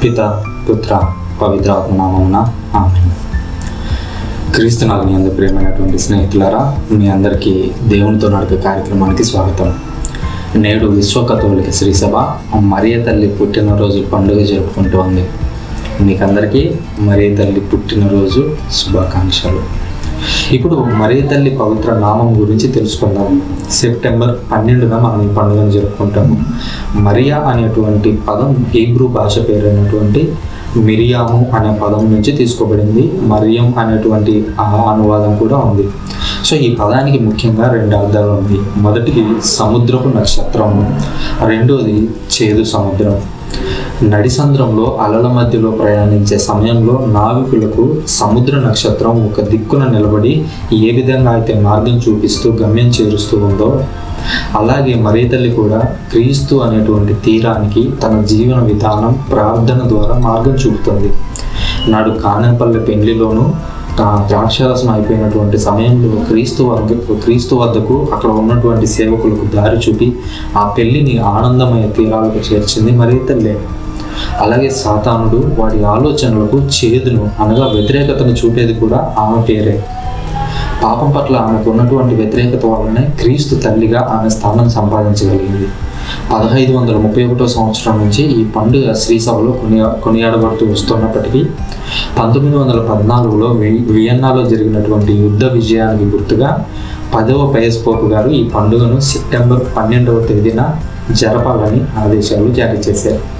పిత పుత్ర పవిత్రాత్మ నామమున ఆమె క్రీస్తు నాలుగు అందరి ప్రియమైనటువంటి స్నేహితులారా మీ అందరికీ దేవునితో నడిపే కార్యక్రమానికి స్వాగతం నేడు విశ్వ కథోలిక శ్రీ సభ మరియ తల్లి పుట్టినరోజు పండుగ జరుపుకుంటోంది మీకందరికీ మరియ తల్లి పుట్టినరోజు శుభాకాంక్షలు ఇప్పుడు మరియ తల్లి పవిత్ర నామం గురించి తెలుసుకుందాం సెప్టెంబర్ పన్నెండున మనం ఈ పండుగను జరుపుకుంటాము మరియా అనేటువంటి పదం హీబ్రూ భాష పేరైనటువంటి మిరియాము అనే పదం నుంచి తీసుకోబడింది మరియం అనేటువంటి ఆ అనువాదం కూడా ఉంది సో ఈ పదానికి ముఖ్యంగా రెండు అర్థాలు ఉంది మొదటిది సముద్రపు నక్షత్రము రెండోది చేదు సముద్రం నడిసంద్రంలో అలల మధ్యలో ప్రయాణించే సమయంలో నావికులకు సముద్ర నక్షత్రం ఒక దిక్కున నిలబడి ఏ విధంగా అయితే మార్గం చూపిస్తూ గమ్యం చేరుస్తూ ఉందో అలాగే మరీ తల్లి కూడా క్రీస్తు అనేటువంటి తీరానికి తన జీవన విధానం ప్రార్థన ద్వారా మార్గం చూపుతుంది నాడు కానంపల్లి పెళ్లిలోనూ ఆ ద్రాక్షారసం అయిపోయినటువంటి సమయంలో క్రీస్తు వద్ద క్రీస్తు వద్దకు అక్కడ ఉన్నటువంటి సేవకులకు దారి చూపి ఆ పెళ్లిని ఆనందమయ తీరాలకు చేర్చింది మరీ తల్లే అలాగే సాతానుడు వాడి ఆలోచనలకు చేదును అనగా వ్యతిరేకతను చూపేది కూడా ఆమె పేరే పాపం పట్ల ఆమెకు ఉన్నటువంటి వ్యతిరేకత వల్లనే క్రీస్తు తల్లిగా ఆమె స్థానం సంపాదించగలిగింది పదహైదు వందల ముప్పై ఒకటో సంవత్సరం నుంచి ఈ పండుగ శ్రీసభలో కొనియా కొనియాడబడుతూ వస్తున్నప్పటికీ పంతొమ్మిది వందల పద్నాలుగులో వి- వియన్నాలో జరిగినటువంటి యుద్ధ విజయానికి గుర్తుగా పదవ పయస్పోపు గారు ఈ పండుగను సెప్టెంబర్ పన్నెండవ తేదీన జరపాలని ఆదేశాలు జారీ చేశారు